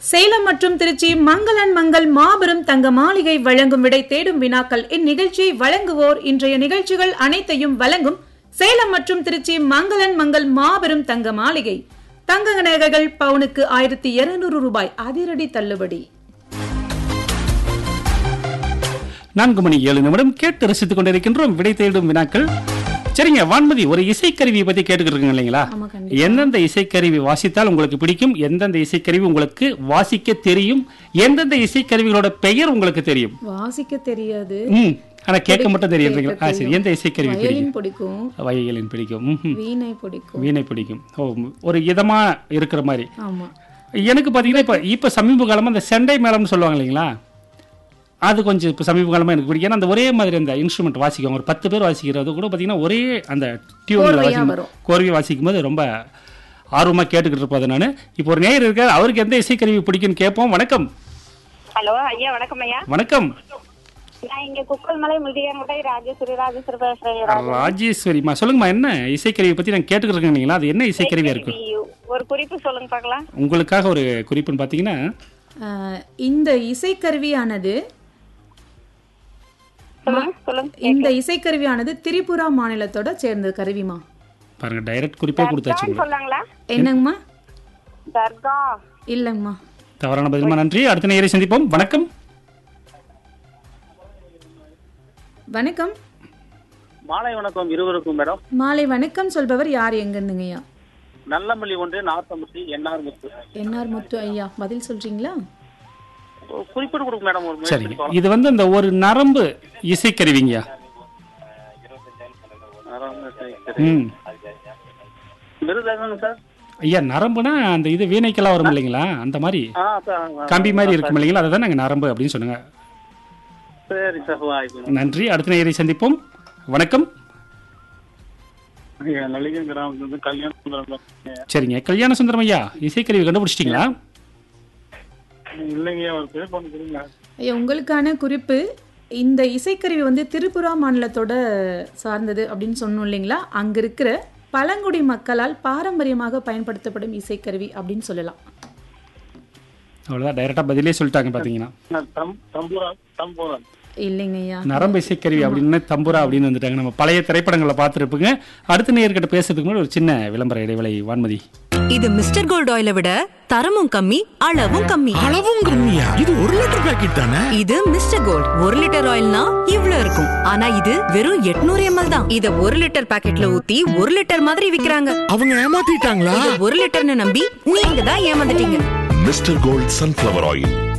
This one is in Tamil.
சேலம் மற்றும் திருச்சி மங்களன் மங்கள் மாபெரும் தங்க மாளிகை வழங்கும் விடை தேடும் வினாக்கள் இந்நிகழ்ச்சியை வழங்குவோர் இன்றைய நிகழ்ச்சிகள் அனைத்தையும் வழங்கும் சேலம் மற்றும் திருச்சி மங்களன் மங்கள் மாபெரும் தங்க மாளிகை தங்க நகைகள் பவுனுக்கு ஆயிரத்தி இருநூறு ரூபாய் அதிரடி தள்ளுபடி நான்கு மணி ஏழு நிமிடம் கேட்டு ரசித்துக் கொண்டிருக்கின்றோம் விடை தேடும் வினாக்கள் சரிங்க வான்மதி ஒரு இசைக்கருவியை பத்தி கேட்டுக்கிட்டு இருக்கீங்க இல்லைங்களா ஆமா, கண்டிப்பா. எந்தெந்த இசைக்கருவி வாசித்தால் உங்களுக்கு பிடிக்கும் எந்தெந்த இசைக்கருவி உங்களுக்கு வாசிக்க தெரியும் எந்தெந்த இசைக்கருவிகளோட பெயர் உங்களுக்கு தெரியும் வாசிக்க தெரியாது ம் ஆனா கேட்க மட்டும் தெரியுன்றீங்களா கேட்க ஆ சரி எந்த இசைக்கருவி வயலின் பிடிக்கும் பிடிக்கும் வயலின் பிடிக்கும் ம்ஹும். வீணை பிடிக்கும் வீணை பிடிக்கும் ஓ ஒரு இதமா இருக்கிற மாதிரி ஆமா எனக்கு பாத்தீங்கன்னா இப்ப இப்ப சமீப காலமா அந்த செண்டை மேளம்னு சொல்லுவாங்க இல்லைங்களா அது கொஞ்சம் இப்போ சமீப காலமா எனக்கு பிடிக்கும் ஏன்னா அந்த ஒரே மாதிரி அந்த இன்ஸ்ட்ருமெண்ட் வாசிக்கும் ஒரு பத்து பேர் வாசிக்கிறது கூட பாத்தீங்கன்னா ஒரே அந்த டியூன்ல கோர்வையா வாசிக்கும் வரும். கோர்வை வாசிக்கும் போது ரொம்ப ஆர்வமா கேட்டுக்கிட்டு இருப்பது நான் இப்போ ஒரு நேயர் இருக்கார் அவருக்கு எந்த இசைக்கருவி பிடிக்கும்னு கேட்போம் வணக்கம் ஹலோ ஐயா வணக்கம் ஐயா வணக்கம் நான் இங்க குக்கல்மலை முதியங்குட்டை ராஜேஸ்வரி ராஜேஸ்வரி பேசுறேன் ராஜேஸ்வரிமா சொல்லுங்கம்மா என்ன இசைக்கருவி பத்தி நான் கேட்டுக்கிட்டு இருக்கேன் இல்லைங்களா அது என்ன இசைக்கருவியா இருக்கும் ஒரு குறிப்பு சொல்லுங்க பார்க்கலாம் உங்களுக்காக ஒரு குறிப்புன்னு பாத்தீங்கன்னா ஆஹ், இந்த இசைக்கருவியானது சொல்லுங்க சொல்லுங்க இந்த இசைக்கருவியானது திரிபுரா மாநிலத்தோட சேர்ந்த கருவிமா பாருங்க டைரக்ட் குறிப்பே கொடுத்தாச்சு தர்கான்னு உங்களுக்கு சொன்னாங்களா என்னங்கம்மா தர்கா இல்லைங்கம்மா தவறான பதிலுமா நன்றி அடுத்த நேயரை சந்திப்போம் வணக்கம் வணக்கம் மாலை வணக்கம் இருவருக்கும் மேடம் மாலை வணக்கம் சொல்பவர் யார் எங்கிருந்துங்கய்யா நல்லமல்லி ஒன்று நார்த்தம்பட்டி என்ஆர் முத்து என்ஆர் முத்து ஐயா பதில் சொல்றீங்களா ஒரு குறிப்பிட்டு கொடுங்க மேடம் ஒரு சரிங்க முயற்சி இது வந்து அந்த ஒரு நரம்பு இசைக்கருவிங்க ம் மிருதகங்க சார் ஐயா நரம்புனா அந்த இது வீணைக்கெல்லாம் வரும் இல்லைங்களா அந்த மாதிரி ஆ சார் கம்பி மாதிரி இருக்கும் இல்லைங்களா அதை தான் நாங்கள் நரம்பு அப்படின்னு சொன்னாங்க சரி சார் வாய்ப்பு நன்றி அடுத்த நேயரை சந்திப்போம் வணக்கம் நலிகை கிராமத்துலேருந்து கல்யாணம் சரிங்க கல்யாண சுந்தரம் ஐயா இசைக்கருவி கண்டுபிடிச்சிட்டிங்களா இல்லைங்க ஒரு பேர் பண்ணி கொடுங்க ஐயா உங்களுக்கான குறிப்பு இந்த இசைக்கருவி வந்து திரிபுரா மாநிலத்தோட சார்ந்தது அப்படின்னு சொன்னோம் இல்லைங்களா அங்க இருக்கிற பழங்குடி மக்களால் பாரம்பரியமாக பயன்படுத்தப்படும் இசைக்கருவி அப்படின்னு சொல்லலாம் அவ்வளோதான் டைரெக்டாக பதிலே சொல்லிட்டாங்க பார்த்தீங்கன்னா தம் தம்பூரா தம்பூரா இல்லைங்க ஐயா நரம்பு இசைக்கருவி அப்படின்னு தம்புரா அப்படின்னு வந்துட்டாங்க நம்ம பழைய திரைப்படங்களை பார்த்துருப்போங்க அடுத்த நேயர்கிட்ட பேசுறதுக்கு முன்னாடி ஒரு சின்ன விளம்பர இடைவேளை வான்மதி இது மிஸ்டர் கோல்ட் ஆயிலை விட தரமும் கம்மி அளவும் கம்மி அளவும் கம்மியா இது ஒரு லிட்டர் பாக்கெட் தானே இது மிஸ்டர் கோல்ட் ஒரு லிட்டர் ஆயில்னா இவ்ளோ இருக்கும் ஆனா இது வெறும் 800 எம்எல் தான் இத ஒரு லிட்டர் பாக்கெட்ல ஊத்தி ஒரு லிட்டர் மாதிரி விக்கிறாங்க அவங்க ஏமாத்திட்டாங்களா இத ஒரு லிட்டர்னு நம்பி நீங்க தான் ஏமாந்துட்டீங்க மிஸ்டர் கோல்ட் சன்ஃப்ளவர் ஆயில்